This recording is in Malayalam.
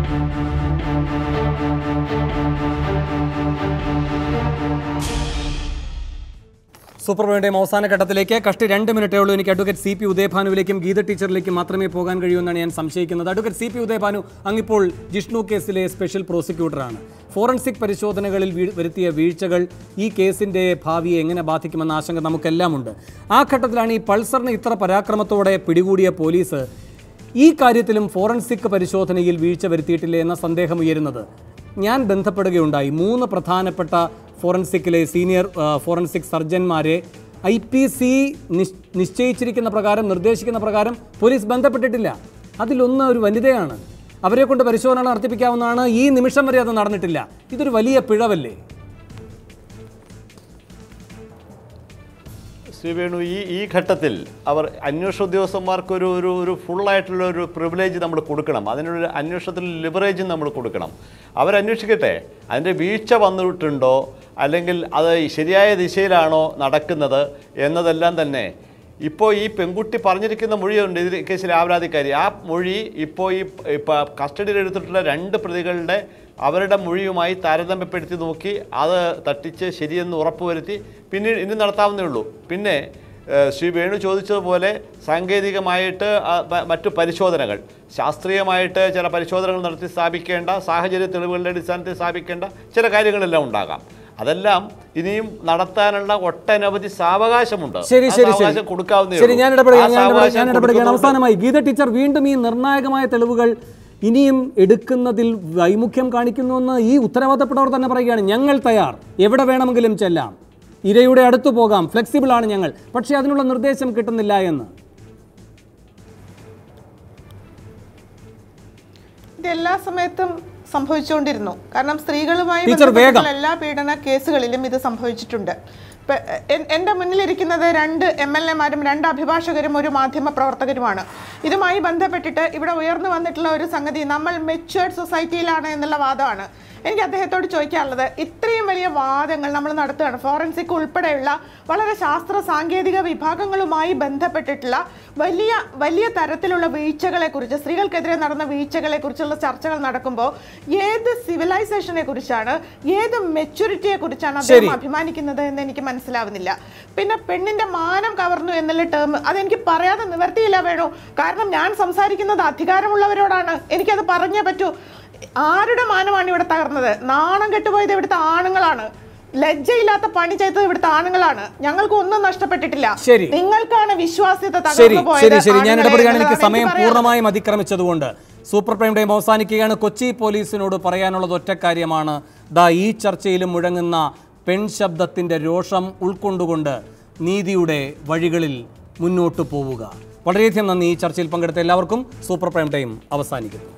സൂപ്പർ പ്രൈമിൻ്റെയും അവസാന ഘട്ടത്തിലേക്ക് കഷ്ടി രണ്ട് മിനിറ്റേ ഉള്ളൂ എനിക്ക് അഡ്വക്കേറ്റ് സി പി ഉദയഭാനുവിലേക്കും ഗീത ടീച്ചറിലേക്കും മാത്രമേ പോകാൻ കഴിയൂ എന്നാണ് ഞാൻ സംശയിക്കുന്നത് അഡ്വക്കേറ്റ് സി പി ഉദയഭാനു അങ്ങിപ്പോൾ ജിഷ്ണു കേസിലെ സ്പെഷ്യൽ പ്രോസിക്യൂട്ടറാണ് ഫോറൻസിക് പരിശോധനകളിൽ വീ- വരുത്തിയ വീഴ്ചകൾ ഈ കേസിന്റെ ഭാവിയെ എങ്ങനെ ബാധിക്കുമെന്ന ആശങ്ക നമുക്കെല്ലാം ഉണ്ട് ആ ഘട്ടത്തിലാണ് ഈ പൾസറിനെ ഇത്ര പരാക്രമത്തോടെ പിടികൂടിയ പോലീസ് ഈ കാര്യത്തിലും ഫോറൻസിക് പരിശോധനയിൽ വീഴ്ച വരുത്തിയിട്ടില്ലേ എന്ന സന്ദേഹം ഉയരുന്നത് ഞാൻ ബന്ധപ്പെടുകയുണ്ടായി മൂന്ന് പ്രധാനപ്പെട്ട ഫോറൻസിക്കിലെ സീനിയർ ആ, ഫോറൻസിക് സർജന്മാരെ ഐ പി സി നിശ്ചയിച്ചിരിക്കുന്ന പ്രകാരം നിർദ്ദേശിക്കുന്ന പ്രകാരം പോലീസ് ബന്ധപ്പെട്ടിട്ടില്ല അതിലൊന്ന് ഒരു വനിതയാണ് അവരെ കൊണ്ട് പരിശോധന നടത്തിപ്പിക്കാവുന്നതാണ് ഈ നിമിഷം വരെ അത് നടന്നിട്ടില്ല ഇതൊരു വലിയ പിഴവല്ലേ ശ്രീ വേണു ഈ ഈ ഘട്ടത്തിൽ അവർ അന്വേഷണ ഉദ്യോഗസ്ഥന്മാർക്ക് ഒരു ഒരു ഒരു ഫുള്ളായിട്ടുള്ള ഒരു പ്രിവിലേജ് നമ്മൾ കൊടുക്കണം അതിനൊരു അന്വേഷണത്തിൽ ലിബറേജും നമ്മൾ കൊടുക്കണം അവരന്വേഷിക്കട്ടെ അതിൻ്റെ വീഴ്ച വന്നിട്ടുണ്ടോ അല്ലെങ്കിൽ അത് ശരിയായ ദിശയിലാണോ നടക്കുന്നത് എന്നതെല്ലാം തന്നെ ഇപ്പോൾ ഈ പെൺകുട്ടി പറഞ്ഞിരിക്കുന്ന മൊഴിയുണ്ട് ഇതിൽ കേസിലെ ആപരാധിക്കാരി ആ മൊഴി ഇപ്പോൾ ഈ ഇപ്പോൾ കസ്റ്റഡിയിൽ എടുത്തിട്ടുള്ള രണ്ട് പ്രതികളുടെ അവരുടെ മൊഴിയുമായി താരതമ്യപ്പെടുത്തി നോക്കി അത് തട്ടിച്ച് ശരിയെന്ന് ഉറപ്പുവരുത്തി പിന്നീട് ഇനി നടത്താവുന്നേ ഉള്ളൂ പിന്നെ ഏഹ്, ശ്രീ വേണു ചോദിച്ചതുപോലെ സാങ്കേതികമായിട്ട് ആ, മ- മറ്റു പരിശോധനകൾ ശാസ്ത്രീയമായിട്ട് ചില പരിശോധനകൾ നടത്തി സ്ഥാപിക്കേണ്ട സാഹചര്യ തെളിവുകളുടെ അടിസ്ഥാനത്തിൽ സ്ഥാപിക്കേണ്ട ചില കാര്യങ്ങളെല്ലാം ഉണ്ടാകാം അതെല്ലാം ഇനിയും നടത്താനുള്ള ഒട്ടനവധി സാവകാശമുണ്ട് ശരി ആ ശരി ശരി സാവകാശം കൊടുക്കാവുന്നേ ശരി ഉള്ളൂ. ഞാൻ ഇടപെടുകയാണ് ആ ഞാൻ ഇടപെടുകയാണ്, സാവകാശം ഞാൻ ഇടപെടുകയാണ് കൊടുക്കുന്നതുകൊണ്ട് അവസാനമായി ഗീത ടീച്ചർ വീണ്ടും ഈ നിർണായകമായ തെളിവുകൾ ഇനിയും എടുക്കുന്നതിൽ വൈമുഖ്യം കാണിക്കുന്നുവെന്ന് ഈ ഉത്തരവാദപ്പെട്ടവർ തന്നെ പറയുകയാണ് ഞങ്ങൾ തയ്യാർ എവിടെ വേണമെങ്കിലും ചെല്ലാം ഇരയുടെ അടുത്ത് പോകാം ഫ്ലെക്സിബിൾ ആണ് ഞങ്ങൾ പക്ഷേ അതിനുള്ള നിർദ്ദേശം കിട്ടുന്നില്ല എന്ന് ഇത് എല്ലാ സമയത്തും സംഭവിച്ചുകൊണ്ടിരുന്നു കാരണം സ്ത്രീകളുമായി ടീച്ചർ, വേഗം. ബന്ധപ്പെട്ടുള്ള എല്ലാ പീഡന കേസുകളിലും ഇത് സംഭവിച്ചിട്ടുണ്ട് ഇപ്പൊ എൻ- എൻ്റെ മുന്നിലിരിക്കുന്നത് രണ്ട് എം എൽ എമാരും രണ്ട് അഭിഭാഷകരും ഒരു മാധ്യമ പ്രവർത്തകരുമാണ് ഇതുമായി ബന്ധപ്പെട്ടിട്ട് ഇവിടെ ഉയർന്നു വന്നിട്ടുള്ള ഒരു സംഗതി നമ്മൾ മെച്ചുവേർഡ് സൊസൈറ്റിയിലാണ് എന്നുള്ള വാദമാണ് എനിക്ക് അദ്ദേഹത്തോട് ചോദിക്കാനുള്ളത് ഇത്രയും വലിയ വാദങ്ങൾ നമ്മൾ നടത്തുകയാണ് ഫോറൻസിക് ഉൾപ്പെടെയുള്ള വളരെ ശാസ്ത്ര സാങ്കേതിക വിഭാഗങ്ങളുമായി ബന്ധപ്പെട്ടിട്ടുള്ള വലിയ വലിയ തരത്തിലുള്ള വീഴ്ചകളെ കുറിച്ച് സ്ത്രീകൾക്കെതിരെ നടന്ന വീഴ്ചകളെ കുറിച്ചുള്ള ചർച്ചകൾ നടക്കുമ്പോൾ ഏത് സിവിലൈസേഷനെ കുറിച്ചാണ് ഏത് മെച്യൂരിറ്റിയെ കുറിച്ചാണ് അദ്ദേഹം അഭിമാനിക്കുന്നത് എന്ന് എനിക്ക് മനസ്സിലാവുന്നില്ല പിന്നെ പെണ്ണിന്റെ മാനം കവർന്നു എന്നുള്ള ടേം അതെനിക്ക് പറയാതെ നിവർത്തിയില്ല വേണു കാരണം ഞാൻ സംസാരിക്കുന്നത് അധികാരമുള്ളവരോടാണ് എനിക്കത് പറഞ്ഞേ പറ്റൂ ആരുടെ മാനമാണ് ഇവിടെ തകർന്നത് നാണം കെട്ടുപോയത് ഇവിടുത്തെ ആണുങ്ങളാണ് ലജ്ജയില്ലാത്ത പണി ചെയ്തത് ഇവിടുത്തെ ആണുങ്ങളാണ് ഞങ്ങൾക്ക് ഒന്നും നഷ്ടപ്പെട്ടിട്ടില്ല ശരി. നിങ്ങൾക്കാണ് വിശ്വാസ്യത ശരി തകർന്നു ശരി ശരി ഞാൻ ആണുങ്ങളെ ഇടപെടുകയാണ് എനിക്ക് എന്നുള്ളതാണ് സമയം എനിക്ക് പറയാനുള്ളത്. പൂർണ്ണമായും അതിക്രമിച്ചതുകൊണ്ട് സൂപ്പർ പ്രൈം ടൈം അവസാനിക്കുകയാണ് കൊച്ചി പോലീസിനോട് പറയാനുള്ളത് ഒറ്റ കാര്യമാണ് ദാ ഈ ചർച്ചയിലും മുഴങ്ങുന്ന പെൺ ശബ്ദത്തിന്റെ രോഷം ഉൾക്കൊണ്ടുകൊണ്ട് നീതിയുടെ വഴികളിൽ മുന്നോട്ട് പോവുക വളരെയധികം നന്ദി ഈ ചർച്ചയിൽ പങ്കെടുത്ത എല്ലാവർക്കും സൂപ്പർ പ്രൈം ടൈം അവസാനിക്കുന്നു